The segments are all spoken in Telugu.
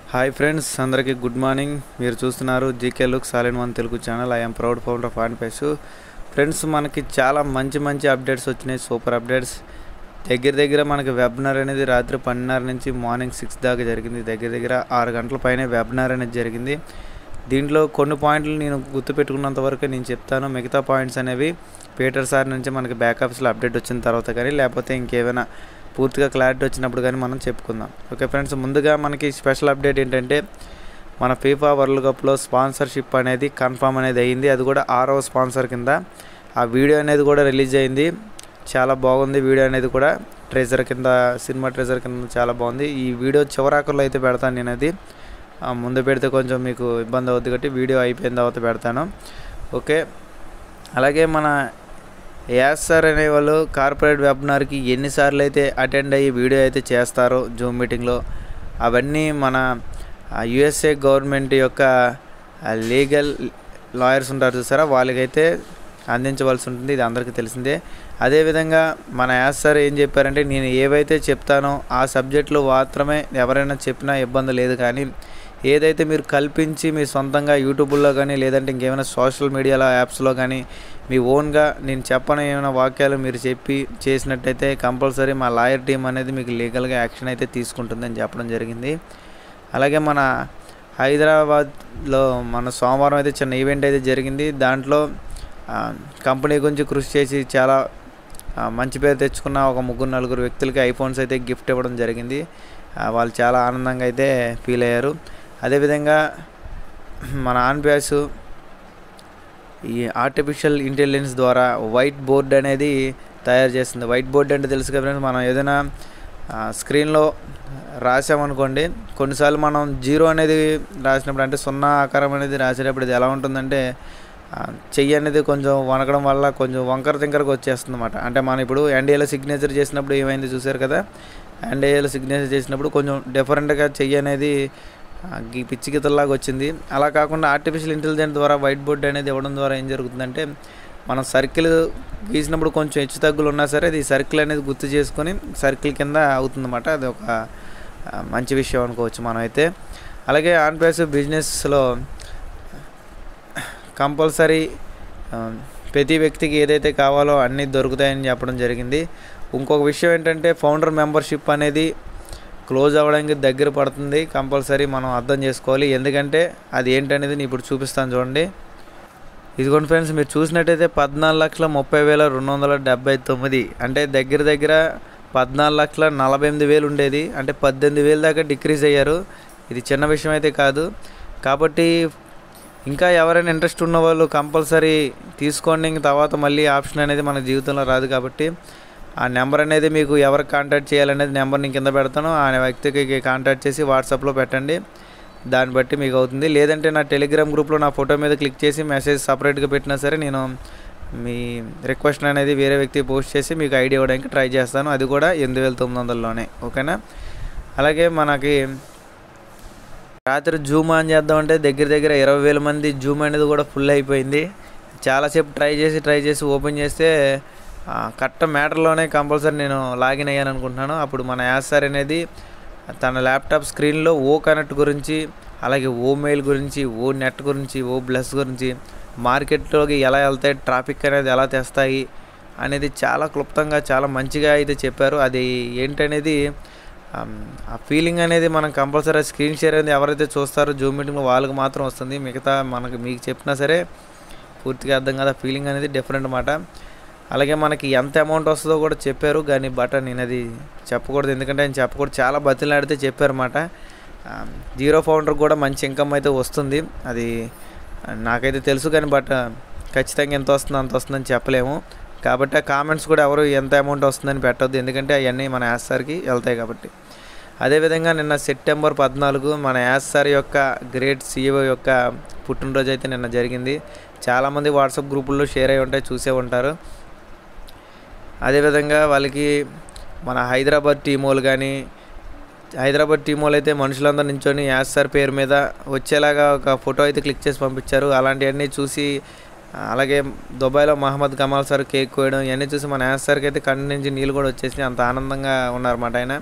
హాయ్ ఫ్రెండ్స్ అందరికీ గుడ్ మార్నింగ్ మీరు చూస్తున్నారు జీకే లుక్ సాలిన్ వన్ Telugu channel I'm proud founder of ఆన్ పేసు ఫ్రెండ్స్ మనకి చాలా మంచి మంచి అప్డేట్స్ వచ్చినాయి సూపర్ అప్డేట్స్ దగ్గర దగ్గర మనకి వెబినార్ అనేది రాత్రి పన్నెండున్నర నుంచి మార్నింగ్ సిక్స్ దాకా జరిగింది దగ్గర దగ్గర ఆరు గంటల పైన వెబినార్ అనేది జరిగింది దీంట్లో కొన్ని పాయింట్లు నేను గుర్తుపెట్టుకున్నంత వరకు నేను చెప్తాను మిగతా పాయింట్స్ అనేవి పీటర్ సార్ నుంచి మనకి బ్యాకప్స్లో అప్డేట్ వచ్చిన తర్వాత కానీ లేకపోతే ఇంకేమైనా పూర్తిగా క్లారిటీ వచ్చినప్పుడు కానీ మనం చెప్పుకుందాం ఓకే ఫ్రెండ్స్ ముందుగా మనకి స్పెషల్ అప్డేట్ ఏంటంటే మన ఫీఫా వరల్డ్ కప్లో స్పాన్సర్షిప్ అనేది కన్ఫర్మ్ అనేది అయ్యింది అది కూడా ఆరో స్పాన్సర్ కింద ఆ వీడియో అనేది కూడా రిలీజ్ అయింది చాలా బాగుంది వీడియో అనేది కూడా ట్రెజర్ కింద సినిమా ట్రెజర్ కింద చాలా బాగుంది ఈ వీడియో చివరాకుల్లో అయితే పెడతాను నేను అది ఆ, ముందు పెడితే కొంచెం మీకు ఇబ్బంది అవుతుంది కాబట్టి వీడియో అయిపోయిన తర్వాత పెడతాను ఓకే అలాగే మన యాస్ సార్ అనేవాళ్ళు కార్పొరేట్ వెబినార్కి ఎన్నిసార్లు అయితే అటెండ్ అయ్యి వీడియో అయితే చేస్తారో జూమ్ మీటింగ్లో అవన్నీ మన యుఎస్ఏ గవర్నమెంట్ యొక్క లీగల్ లాయర్స్ ఉంటారు చూసారా వాళ్ళకైతే అందించవలసి ఉంటుంది ఇది అందరికీ తెలిసిందే అదేవిధంగా మన యాస్ సార్ ఏం చెప్పారంటే నేను ఏవైతే చెప్తానో ఆ సబ్జెక్టులు మాత్రమే ఎవరైనా చెప్పినా ఇబ్బంది లేదు కానీ ఏదైతే మీరు కల్పించి మీ సొంతంగా యూట్యూబ్లో కానీ లేదంటే ఇంకేమైనా సోషల్ మీడియాలో యాప్స్లో కానీ మీ ఓన్గా నేను చెప్పని ఏమైనా వాక్యాలు మీరు చెప్పి చేసినట్టయితే కంపల్సరీ మా లాయర్ టీం అనేది మీకు లీగల్గా యాక్షన్ అయితే తీసుకుంటుందని చెప్పడం జరిగింది అలాగే మన హైదరాబాద్లో మన సోమవారం అయితే చిన్న ఈవెంట్ అయితే జరిగింది దాంట్లో ఆ, కంపెనీ గురించి కృషి చేసి చాలా ఆ, మంచి పేరు తెచ్చుకున్న ఒక ముగ్గురు నలుగురు వ్యక్తులకి ఐఫోన్స్ అయితే గిఫ్ట్ ఇవ్వడం జరిగింది ఆ, వాళ్ళు చాలా ఆనందంగా అయితే ఫీల్ అయ్యారు అదేవిధంగా మన ఆన్ ప్యాస్ ఈ ఆర్టిఫిషియల్ ఇంటెలిజెన్స్ ద్వారా వైట్ బోర్డ్ అనేది తయారు చేస్తుంది వైట్ బోర్డ్ అంటే తెలుసు కదా ఫ్రెండ్స్ మనం ఏదైనా ఆ, స్క్రీన్లో రాసామనుకోండి కొన్నిసార్లు మనం జీరో అనేది రాసినప్పుడు అంటే సున్నా ఆకారం అనేది రాసేటప్పుడు ఇది ఎలా ఉంటుందంటే ఆ, చెయ్యి అనేది కొంచెం వనకడం వల్ల కొంచెం వంకర తింకరకు వచ్చేస్తుంది అనమాట అంటే మనం ఇప్పుడు ఎన్డీఏలో సిగ్నేచర్ చేసినప్పుడు ఏమైంది చూసారు కదా ఎన్డీఏలో సిగ్నేచర్ చేసినప్పుడు కొంచెం డిఫరెంట్గా చెయ్యి అనేది ఆ, గీ పిచ్చి గీతల్లాగా వచ్చింది అలా కాకుండా ఆర్టిఫిషియల్ ఇంటెలిజెన్స్ ద్వారా వైట్ బోర్డ్ అనేది ఇవ్వడం ద్వారా ఏం జరుగుతుందంటే మనం సర్కిల్ గీసినప్పుడు కొంచెం హెచ్చు తగ్గులు ఉన్నా సరే అది సర్కిల్ అనేది గుర్తు చేసుకొని సర్కిల్ కింద అవుతుందన్నమాట అది ఒక ఆ, మంచి విషయం అనుకోవచ్చు మనం అయితే అలాగే ఆన్ పేస్ బిజినెస్లో కంపల్సరీ ఆ, ప్రతి వ్యక్తికి ఏదైతే కావాలో అన్నీ దొరుకుతాయని చెప్పడం జరిగింది ఇంకొక విషయం ఏంటంటే ఫౌండర్ మెంబర్షిప్ అనేది క్లోజ్ అవ్వడానికి దగ్గర పడుతుంది కంపల్సరీ మనం అర్థం చేసుకోవాలి ఎందుకంటే అది ఏంటనేది నేను ఇప్పుడు చూపిస్తాను చూడండి ఇదిగోండి ఫ్రెండ్స్ మీరు చూసినట్టయితే పద్నాలుగు లక్షల ముప్పై వేల రెండు వందల డెబ్బై తొమ్మిది అంటే దగ్గర దగ్గర పద్నాలుగు లక్షల నలభై ఎనిమిది వేలు ఉండేది అంటే పద్దెనిమిది వేలు దాకా డిక్రీజ్ అయ్యారు ఇది చిన్న విషయం అయితే కాదు కాబట్టి ఇంకా ఎవరైనా ఇంట్రెస్ట్ ఉన్న వాళ్ళు కంపల్సరీ తీసుకోండి ఇంక తర్వాత మళ్ళీ ఆప్షన్ అనేది మన జీవితంలో రాదు కాబట్టి ఆ నెంబర్ అనేది మీకు ఎవరు కాంటాక్ట్ చేయాలనేది నెంబర్ నేను కింద పెడతాను ఆ వ్యక్తికి కాంటాక్ట్ చేసి వాట్సాప్లో పెట్టండి దాన్ని బట్టి మీకు అవుతుంది లేదంటే నా టెలిగ్రామ్ గ్రూప్లో నా ఫోటో మీద క్లిక్ చేసి మెసేజ్ సపరేట్గా పెట్టినా సరే నేను మీ రిక్వెస్ట్ అనేది వేరే వ్యక్తికి పోస్ట్ చేసి మీకు ఐడియా ఇవ్వడానికి ట్రై చేస్తాను అది కూడా ఎనిమిది వేల తొమ్మిది వందలలోనే ఓకేనా అలాగే మనకి రాత్రి జూమ్ ఆన్ చేద్దామంటే దగ్గర దగ్గర ఇరవై వేల మంది జూమ్ అనేది కూడా ఫుల్ అయిపోయింది చాలాసేపు ట్రై చేసి ట్రై చేసి ఓపెన్ చేస్తే ఆ, కరెక్ట్ మ్యాటర్లోనే కంపల్సరీ నేను లాగిన్ అయ్యాను అనుకుంటున్నాను అప్పుడు మన యాస్ సార్ అనేది తన ల్యాప్టాప్ స్క్రీన్లో ఓ కనెక్ట్ గురించి అలాగే ఓ మెయిల్ గురించి ఓ నెట్ గురించి ఓ బ్లస్ గురించి మార్కెట్లోకి ఎలా వెళ్తాయి ట్రాఫిక్ అనేది ఎలా తెస్తాయి అనేది చాలా క్లుప్తంగా చాలా మంచిగా అయితే చెప్పారు అది ఏంటనేది ఆమ్, ఆ ఫీలింగ్ అనేది మనం కంపల్సరీ స్క్రీన్ షేర్ అనేది ఎవరైతే చూస్తారో జూమ్ మీటింగ్లో వాళ్ళకి మాత్రం వస్తుంది మిగతా మనకి మీకు చెప్పినా సరే పూర్తిగా అర్థం కాదు ఆ ఫీలింగ్ అనేది డిఫరెంట్ అన్నమాట అలాగే మనకి ఎంత అమౌంట్ వస్తుందో కూడా చెప్పారు కానీ బట్ నేను అది చెప్పకూడదు ఎందుకంటే ఆయన చెప్పకూడదు చాలా బతిలాడితే చెప్పారన్నమాట జీరో ఫౌండర్ కూడా మంచి ఇన్కమ్ అయితే వస్తుంది అది ఆ, నాకైతే తెలుసు కానీ బట్ ఖచ్చితంగా ఎంత వస్తుంది అంత వస్తుందని చెప్పలేము కాబట్టి ఆ కామెంట్స్ కూడా ఎవరు ఎంత అమౌంట్ వస్తుందని పెట్టొద్దు ఎందుకంటే అవన్నీ మన యాస్ సార్కి వెళ్తాయి కాబట్టి అదేవిధంగా నిన్న సెప్టెంబర్ పద్నాలుగు మన యాస్ సార్ యొక్క గ్రేట్ సీఈఓ యొక్క పుట్టినరోజు అయితే నిన్న జరిగింది చాలామంది వాట్సాప్ గ్రూపుల్లో షేర్ అయి ఉంటాయి చూసే ఉంటారు అదేవిధంగా వాళ్ళకి మన హైదరాబాద్ టీం వాళ్ళు కానీ హైదరాబాద్ టీం వాళ్ళు అయితే మనుషులందరూ నించొని యాస్ సార్ పేరు మీద వచ్చేలాగా ఒక ఫోటో అయితే క్లిక్ చేసి పంపించారు అలాంటివన్నీ చూసి అలాగే దుబాయ్లో మహమ్మద్ కమాల్ సార్ కేక్ కోయడం ఇవన్నీ చూసి మన యాస్ సార్కి అయితే కన్ను నుంచి నీళ్ళు కూడా వచ్చేసి అంత ఆనందంగా ఉన్నారన్నమాట ఆయన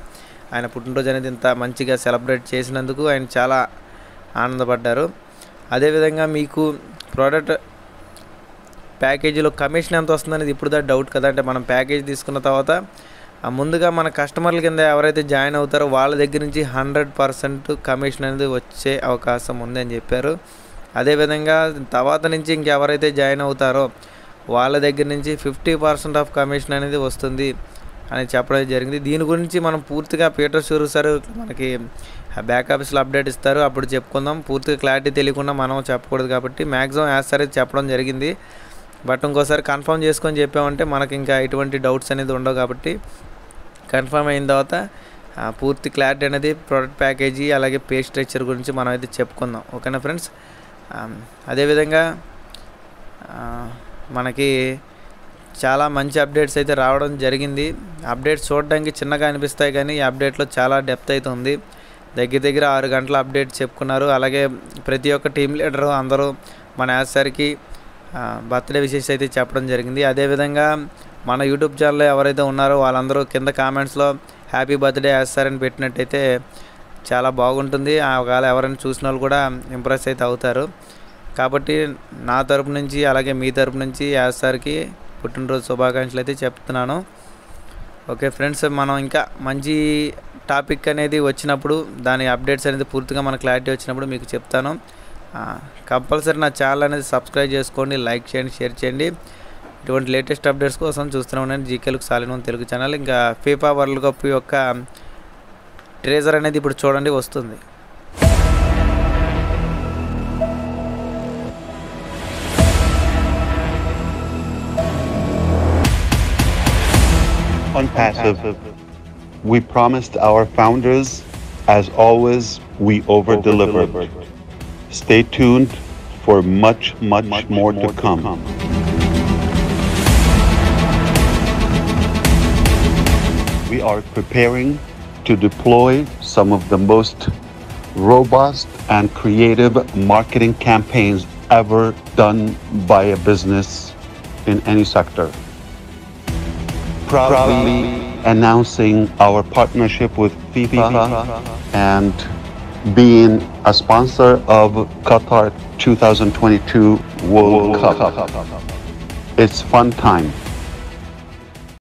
ఆయన పుట్టినరోజు అనేది ఇంత మంచిగా సెలబ్రేట్ చేసినందుకు ఆయన చాలా ఆనందపడ్డారు అదేవిధంగా మీకు ప్రోడక్ట్ ప్యాకేజీలో కమిషన్ ఎంత వస్తుందనేది ఇప్పుడు దా డౌట్ కదా అంటే మనం ప్యాకేజ్ తీసుకున్న తర్వాత ఆ ముందుగా మన కస్టమర్ల కింద ఎవరైతే జాయిన్ అవుతారో వాళ్ళ దగ్గర నుంచి హండ్రెడ్ పర్సెంట్ కమిషన్ అనేది వచ్చే అవకాశం ఉంది అని చెప్పారు అదేవిధంగా తర్వాత నుంచి ఇంకెవరైతే జాయిన్ అవుతారో వాళ్ళ దగ్గర నుంచి ఫిఫ్టీ పర్సెంట్ ఆఫ్ కమిషన్ అనేది వస్తుంది అని చెప్పడం జరిగింది దీని గురించి మనం పూర్తిగా పీటర్ షూరు సార్ మనకి బ్యాక్ ఆఫీస్లో అప్డేట్ ఇస్తారు అప్పుడు చెప్పుకుందాం పూర్తిగా క్లారిటీ తెలియకుండా మనం చెప్పకూడదు కాబట్టి మ్యాక్సిమం యాజ్ సరే చెప్పడం జరిగింది బట్ ఇంకోసారి కన్ఫర్మ్ చేసుకొని చెప్పామంటే మనకి ఇంకా ఎటువంటి డౌట్స్ అనేది ఉండవు కాబట్టి కన్ఫర్మ్ అయిన తర్వాత ఆ, పూర్తి క్లారిటీ అనేది ప్రోడక్ట్ ప్యాకేజీ అలాగే పే స్ట్రక్చర్ గురించి మనం అయితే చెప్పుకుందాం ఓకేనా ఫ్రెండ్స్ ఆ, అదేవిధంగా ఆ, మనకి చాలా మంచి అప్డేట్స్ అయితే రావడం జరిగింది అప్డేట్స్ చూడడానికి చిన్నగా అనిపిస్తాయి కానీ ఈ అప్డేట్లో చాలా డెప్త్ అయితే ఉంది దగ్గర దగ్గర ఆరు గంటల అప్డేట్ చెప్పుకున్నారు అలాగే ప్రతి ఒక్క టీం లీడర్ అందరూ మన యాసరికి బర్త్డే విషెస్ అయితే చెప్పడం జరిగింది అదేవిధంగా మన యూట్యూబ్ ఛానల్లో ఎవరైతే ఉన్నారో వాళ్ళందరూ కింద కామెంట్స్లో హ్యాపీ బర్త్డే అని పెట్టినట్టయితే చాలా బాగుంటుంది ఆ ఒకవేళ ఎవరైనా చూసిన వాళ్ళు కూడా ఇంప్రెస్ అయితే అవుతారు కాబట్టి నా తరపు నుంచి అలాగే మీ తరపు నుంచి యాసార్కి పుట్టినరోజు శుభాకాంక్షలు అయితే చెప్తున్నాను ఓకే ఫ్రెండ్స్ మనం ఇంకా మంచి టాపిక్ అనేది వచ్చినప్పుడు దాని అప్డేట్స్ అనేది పూర్తిగా మన క్లారిటీ వచ్చినప్పుడు మీకు చెప్తాను కంపల్సరీ నా ఛానల్ అనేది సబ్స్క్రైబ్ చేసుకోండి లైక్ చేయండి షేర్ చేయండి ఇటువంటి లేటెస్ట్ అప్డేట్స్ కోసం చూస్తూనే ఉన్నాను జీకేలకు సాలిన తెలుగు ఛానల్ ఇంకా ఫీఫా వరల్డ్ కప్ యొక్క ట్రేజర్ అనేది ఇప్పుడు చూడండి వస్తుంది on passive. We promised our founders, as always, we over delivered. Stay tuned for much, much, more, to come. We are preparing to deploy some of the most robust and creative marketing campaigns ever done by a business in any sector proudly announcing our partnership with FIFA and being a sponsor of Qatar 2022 World Cup. It's fun time.